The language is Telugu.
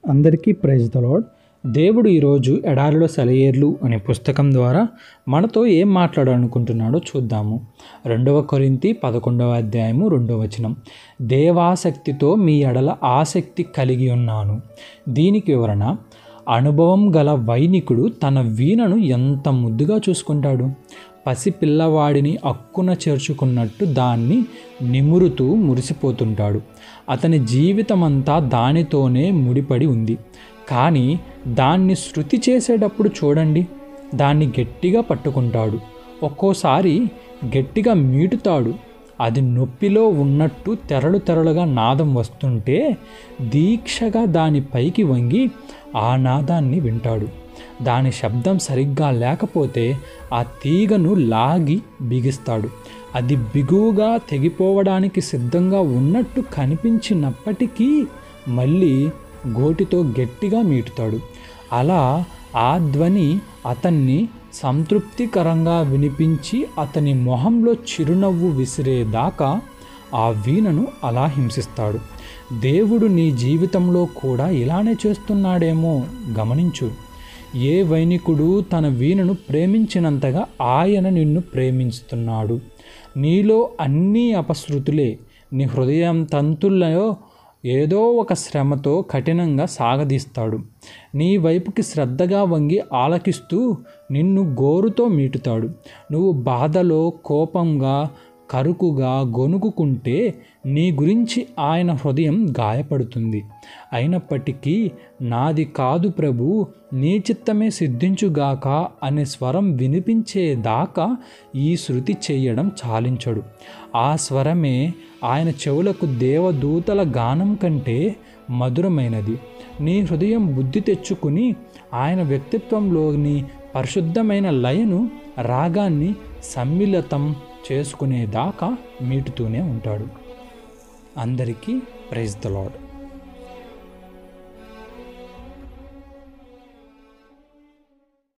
అందరికీ ప్రైజ్ ద లాడ్ దేవుడు ఈరోజు ఎడారిలో సెలయేర్లు అనే పుస్తకం ద్వారా మనతో ఏం మాట్లాడాలనుకుంటున్నాడో చూద్దాము రెండవ కొరింతి పదకొండవ అధ్యాయము రెండవ వచనం దేవాసక్తితో మీ ఎడల ఆసక్తి కలిగి ఉన్నాను దీనికి వివరణ అనుభవం గల వైనికుడు తన వీణను ఎంత ముద్దుగా చూసుకుంటాడు పసి పిల్లవాడిని అక్కున చేర్చుకున్నట్టు దాన్ని నిమురుతూ మురిసిపోతుంటాడు అతని జీవితమంతా దానితోనే ముడిపడి ఉంది కానీ దాన్ని శృతి చేసేటప్పుడు చూడండి దాన్ని గట్టిగా పట్టుకుంటాడు ఒక్కోసారి గట్టిగా మీటుతాడు అది నొప్పిలో ఉన్నట్టు తెరలు తెరలుగా నాదం వస్తుంటే దీక్షగా దాని పైకి వంగి ఆ నాదాన్ని వింటాడు దాని శబ్దం సరిగ్గా లేకపోతే ఆ తీగను లాగి బిగిస్తాడు అది బిగువుగా తెగిపోవడానికి సిద్ధంగా ఉన్నట్టు కనిపించినప్పటికీ మళ్ళీ గోటితో గట్టిగా మీటుతాడు అలా ఆ ధ్వని అతన్ని సంతృప్తికరంగా వినిపించి అతని మొహంలో చిరునవ్వు విసిరేదాకా ఆ వీణను అలా హింసిస్తాడు దేవుడు నీ జీవితంలో కూడా ఇలానే చేస్తున్నాడేమో గమనించు ఏ వైనికుడు తన వీణను ప్రేమించినంతగా ఆయన నిన్ను ప్రేమిస్తున్నాడు నీలో అన్నీ అపశృతులే నీ హృదయం తంతుల్లో ఏదో ఒక శ్రమతో కఠినంగా సాగదీస్తాడు నీ వైపుకి శ్రద్ధగా వంగి ఆలకిస్తూ నిన్ను గోరుతో మీటుతాడు నువ్వు బాధలో కోపంగా కరుకుగా గొనుగుకుంటే నీ గురించి ఆయన హృదయం గాయపడుతుంది అయినప్పటికీ నాది కాదు ప్రభు నీ చిత్తమే సిద్ధించుగాక అనే స్వరం వినిపించేదాకా ఈ శృతి చేయడం చాలించడు ఆ స్వరమే ఆయన చెవులకు దేవదూతల గానం కంటే మధురమైనది నీ హృదయం బుద్ధి తెచ్చుకుని ఆయన వ్యక్తిత్వంలోని పరిశుద్ధమైన లయను రాగాన్ని సమ్మిళితం చేసుకునేదాకా మీటుతూనే ఉంటాడు అందరికీ ప్రైజ్ ద లాడ్